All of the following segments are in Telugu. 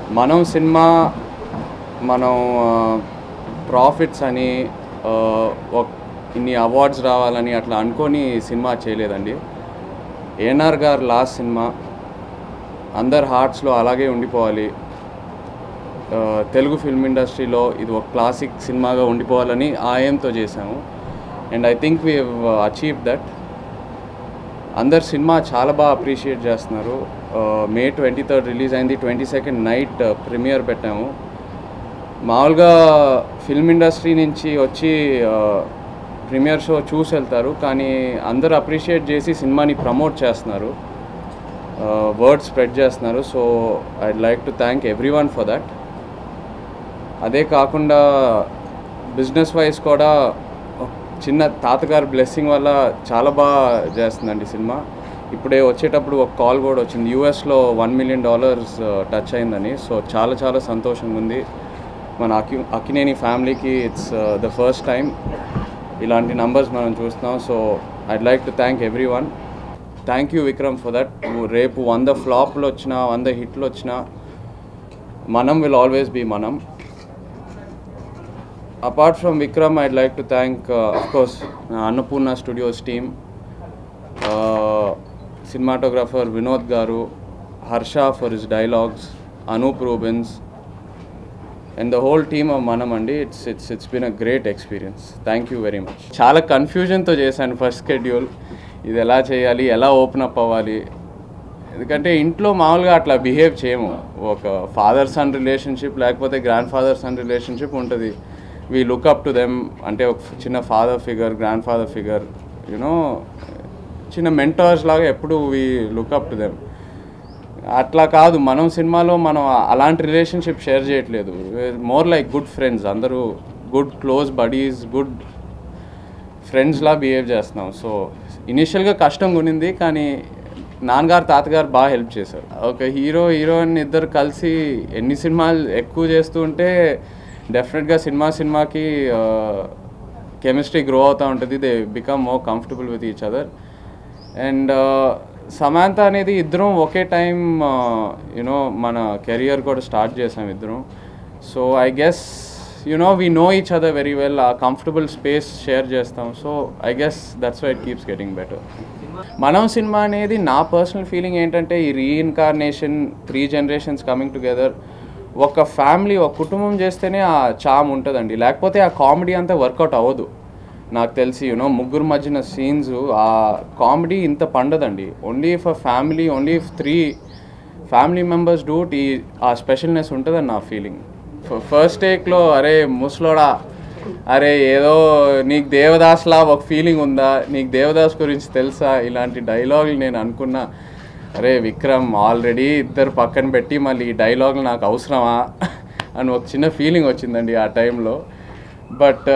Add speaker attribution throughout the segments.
Speaker 1: మనం సినిమా మనం ప్రాఫిట్స్ అని ఆ, ఒక- ఇన్ని అవార్డ్స్ రావాలని అట్లా అనుకొని సినిమా చేయలేదండి ఏఎన్ఆర్ గారు లాస్ట్ సినిమా అందరు హార్ట్స్లో అలాగే ఉండిపోవాలి ఆ, తెలుగు ఫిల్మ్ ఇండస్ట్రీలో ఇది ఒక క్లాసిక్ సినిమాగా ఉండిపోవాలని ఆ ఏంతో చేశాము and I think we achieve that అందరు సినిమా చాలా బాగా అప్రిషియేట్ చేస్తున్నారు మే ట్వంటీ థర్డ్ రిలీజ్ అయింది ట్వంటీ సెకండ్ నైట్ ప్రీమియర్ పెట్టాము మామూలుగా ఫిల్మ్ ఇండస్ట్రీ నుంచి వచ్చి ప్రీమియర్ షో చూసి వెళ్తారు కానీ అందరు అప్రిషియేట్ చేసి సినిమాని ప్రమోట్ చేస్తున్నారు వర్డ్ స్ప్రెడ్ చేస్తున్నారు so I like to thank everyone for that అదే కాకుండా బిజినెస్ వైజ్ కూడా ఒక చిన్న తాతగారి బ్లెస్సింగ్ వల్ల చాలా బాగా చేస్తుందండి సినిమా ఇప్పుడే వచ్చేటప్పుడు ఒక కాల్ కూడా వచ్చింది యూఎస్లో వన్ మిలియన్ డాలర్స్ టచ్ అయిందని సో చాలా చాలా సంతోషంగా ఉంది మన అకి అకినేని ఫ్యామిలీకి ఇట్స్ ద ఫస్ట్ టైం ఇలాంటి నంబర్స్ మనం చూస్తున్నాం so I'd like to thank everyone thank you Vikram for that రేపు వంద ఫ్లాప్లు వచ్చినా వంద హిట్లు వచ్చినా మనం విల్ ఆల్వేస్ బీ మనం apart from Vikram I'd like to thank of course Annapurna Studios team cinematographer Vinod garu Harsha for his dialogues Anoop Rubens and the whole team of మనం అండి it's it's it's been a great experience thank you very much చాలా కన్ఫ్యూజన్తో చేశాను ఫస్ట్ షెడ్యూల్ ఇది ఎలా చేయాలి ఎలా ఓపెన్ అప్ అవ్వాలి ఎందుకంటే ఇంట్లో మామూలుగా అట్లా బిహేవ్ చేయము ఒక ఫాదర్ సన్ రిలేషన్షిప్ లేకపోతే గ్రాండ్ ఫాదర్ సన్ రిలేషన్షిప్ ఉంటుంది we look up to them అంటే ఒక చిన్న father figure grandfather figure you know చిన్న మెంటర్స్ లాగా ఎప్పుడు we look up to them అట్లా కాదు మనం సినిమాలో మనం అలాంటి రిలేషన్షిప్ షేర్ చేయట్లేదు మోర్ లైక్ గుడ్ ఫ్రెండ్స్ అందరూ గుడ్ క్లోజ్ బడీస్ గుడ్ ఫ్రెండ్స్లా బిహేవ్ చేస్తున్నాం సో ఇనిషియల్గా కష్టంగా ఉన్నింది కానీ నాన్నగారు తాతగారు బాగా హెల్ప్ చేశారు ఒక హీరో హీరోయిన్ ఇద్దరు కలిసి ఎన్ని సినిమాలు ఎక్కువ చేస్తూ ఉంటే డెఫినెట్గా సినిమా సినిమాకి కెమిస్ట్రీ గ్రో అవుతూ ఉంటుంది they become more comfortable with each other and Samantha అనేది ఇద్దరం ఒకే టైం యునో మన కెరియర్ కూడా స్టార్ట్ చేసాం ఇద్దరం so I guess you know we know each other very well a comfortable space share చేస్తాం so I guess that's why it keeps getting better మనం సినిమా అనేది నా పర్సనల్ ఫీలింగ్ ఏంటంటే ఈ reincarnation three generations coming together ఒక ఫ్యామిలీ ఒక కుటుంబం చేస్తేనే ఆ చామ్ ఉంటుందండి లేకపోతే ఆ కామెడీ అంతా వర్కౌట్ అవ్వదు నాకు తెలిసి యూనో ముగ్గురు మధ్యన సీన్స్ ఆ కామెడీ ఇంత పండదండి only for family only three family members do ఈ ఆ స్పెషల్నెస్ ఉంటుందని నా ఫీలింగ్ ఫస్ట్ టేక్లో అరే ముసలోడా అరే ఏదో నీకు దేవదాస్లా ఒక ఫీలింగ్ ఉందా నీకు దేవదాస్ గురించి తెలుసా ఇలాంటి డైలాగులు నేను అనుకున్నా అరే విక్రమ్ ఆల్రెడీ ఇద్దరు పక్కన పెట్టి మళ్ళీ ఈ డైలాగులు నాకు అవసరమా అని ఒక చిన్న ఫీలింగ్ వచ్చిందండి ఆ టైంలో బట్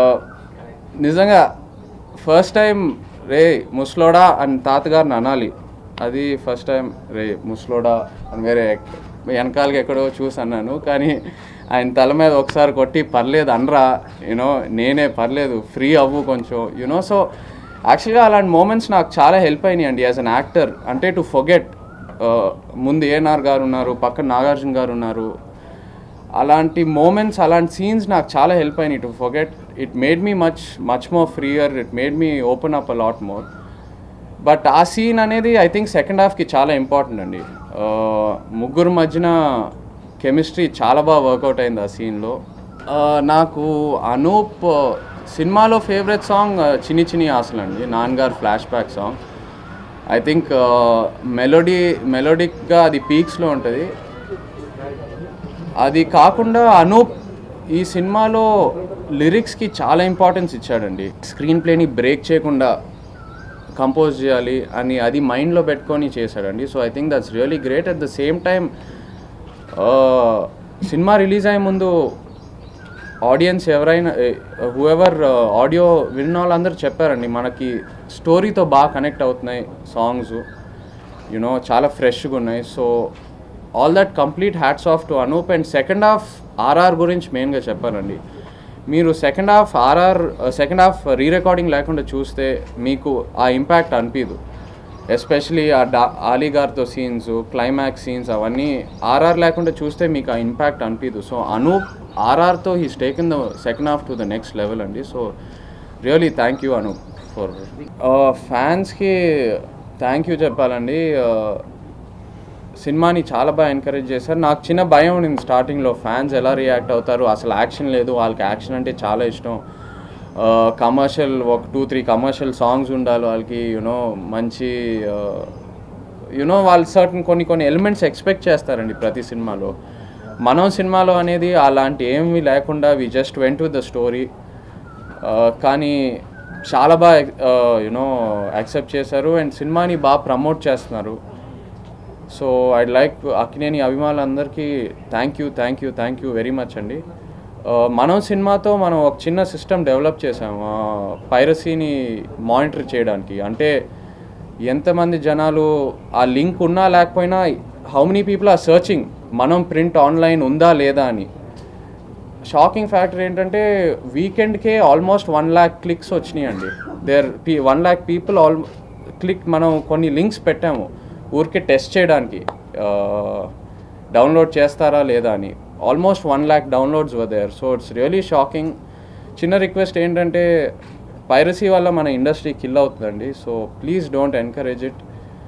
Speaker 1: నిజంగా ఫస్ట్ టైం రే ముసలోడా అని తాతగారిని అనాలి అది ఫస్ట్ టైం రే ముసలోడా అని వేరే ఎక్- వెనకాలకి ఎక్కడో చూసి అన్నాను కానీ ఆయన తల మీద ఒకసారి కొట్టి పర్లేదు అనరా యూనో నేనే పర్లేదు ఫ్రీ అవ్వు కొంచెం యునో సో యాక్చువల్గా అలాంటి మూమెంట్స్ నాకు చాలా హెల్ప్ అయినాయి అండి యాజ్ అన్ యాక్టర్ అంటే టు ఫొగెట్ ముందు ఏఎన్ఆర్ గారు ఉన్నారు పక్కన నాగార్జున గారు ఉన్నారు అలాంటి మూమెంట్స్ అలాంటి సీన్స్ నాకు చాలా హెల్ప్ అయినాయి to forget it made me much much more freer it made me open up a lot more but ఆ సీన్ అనేది ఐ థింక్ సెకండ్ హాఫ్కి చాలా ఇంపార్టెంట్ అండి ఆ, ముగ్గురు మధ్యన కెమిస్ట్రీ చాలా బాగా వర్కౌట్ అయింది ఆ సీన్లో నాకు అనూప్ సినిమాలో ఫేవరెట్ సాంగ్ చిన్ని చిన్ని ఆశలు అండి నాన్నగారు flashback song I think melody మెలోడిక్గా అది పీక్స్లో ఉంటుంది అది కాకుండా అనూప్ ఈ సినిమాలో లిరిక్స్కి చాలా ఇంపార్టెన్స్ ఇచ్చాడండి స్క్రీన్ ప్లేని బ్రేక్ చేయకుండా కంపోజ్ చేయాలి అని అది మైండ్లో పెట్టుకొని చేశాడండి so I think that's really great at the same time cinema release అయ్యే ముందు ఆడియన్స్ ఎవరైనా హూఎవర్ ఆడియో విన్న వాళ్ళందరూ చెప్పారండి మనకి స్టోరీతో బాగా కనెక్ట్ అవుతున్నాయి సాంగ్స్ యునో చాలా ఫ్రెష్గా ఉన్నాయి so all that complete hats off to Anoop and second half RR గురించి మెయిన్గా చెప్పారండి మీరు second half RR second half re recording లేకుండా చూస్తే మీకు ఆ ఇంపాక్ట్ అనిపించదు ఎస్పెషలీ ఆ డా ఆలీ గారితో సీన్స్ క్లైమాక్స్ సీన్స్ అవన్నీ ఆర్ఆర్ లేకుండా చూస్తే మీకు ఆ ఇంపాక్ట్ అనిపించదు సో అనూప్ ఆర్ఆర్తో he's taken the second half to the next level అండి so really thank you Anoop for ఫ్యాన్స్కి థ్యాంక్ యూ చెప్పాలండి Uh, సినిమాని చాలా బాగా ఎంకరేజ్ చేశారు నాకు చిన్న భయం ఉండింది స్టార్టింగ్లో ఫ్యాన్స్ ఎలా రియాక్ట్ అవుతారు అసలు యాక్షన్ లేదు వాళ్ళకి యాక్షన్ అంటే చాలా ఇష్టం కమర్షియల్ ఒక టూ త్రీ కమర్షియల్ సాంగ్స్ ఉండాలి వాళ్ళకి యునో మంచి యునో వాళ్ళు సర్టన్ కొన్ని కొన్ని ఎలిమెంట్స్ ఎక్స్పెక్ట్ చేస్తారండి ప్రతి సినిమాలో మనం సినిమాలో అనేది అలాంటి ఏమీ లేకుండా we just went with the story కానీ చాలా బాగా యునో యాక్సెప్ట్ చేశారు అండ్ సినిమాని బాగా ప్రమోట్ చేస్తున్నారు సో ఐ లైక్ అక్కినేని అభిమానులందరికీ thank you thank you thank you very much అండి Uh, మనం సినిమాతో మనం ఒక చిన్న సిస్టమ్ డెవలప్ చేసాం పైరసీని మానిటర్ చేయడానికి అంటే ఎంతమంది జనాలు ఆ లింక్ ఉన్నా లేకపోయినా how many people are searching మనం ప్రింట్ ఆన్లైన్ ఉందా లేదా అని షాకింగ్ ఫ్యాక్టర్ ఏంటంటే వీకెండ్కే ఆల్మోస్ట్ వన్ ల్యాక్ క్లిక్స్ వచ్చినాయి అండి దేర్ పీ one lakh people all click మనం కొన్ని లింక్స్ పెట్టాము ఊరికే టెస్ట్ చేయడానికి డౌన్లోడ్ చేస్తారా లేదా అని almost one lakh downloads whether so it's really shocking చిన్న రిక్వెస్ట్ ఏంటంటే పైరసీ వల్ల మన ఇండస్ట్రీ కిల్ అవుతుందండి so please don't encourage it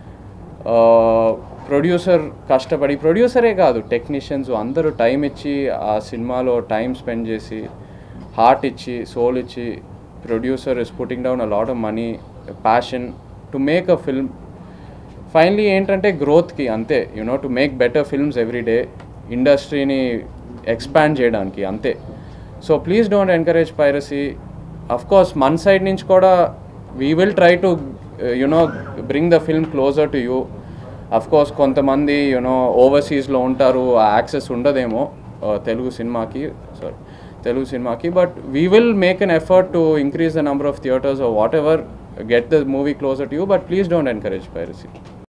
Speaker 1: producer కష్టపడి ప్రొడ్యూసరే కాదు టెక్నీషియన్స్ అందరూ టైం ఇచ్చి ఆ సినిమాలో టైం స్పెండ్ చేసి హార్ట్ ఇచ్చి సోల్ ఇచ్చి producer is putting down a lot of money passion to make a film finally ఏంటంటే గ్రోత్కి అంతే you know to make better films every day ఇండస్ట్రీని ఎక్స్పాండ్ చేయడానికి అంతే so please don't encourage piracy of course మన సైడ్ నుంచి కూడా we will try to you know bring the film closer to you of course కొంతమంది యునో ఓవర్సీస్లో ఉంటారు ఆ యాక్సెస్ ఉండదేమో uh, తెలుగు సినిమాకి సారీ తెలుగు సినిమాకి but we will make an effort to increase the number of theatres whatever get the movie closer to you but please don't encourage piracy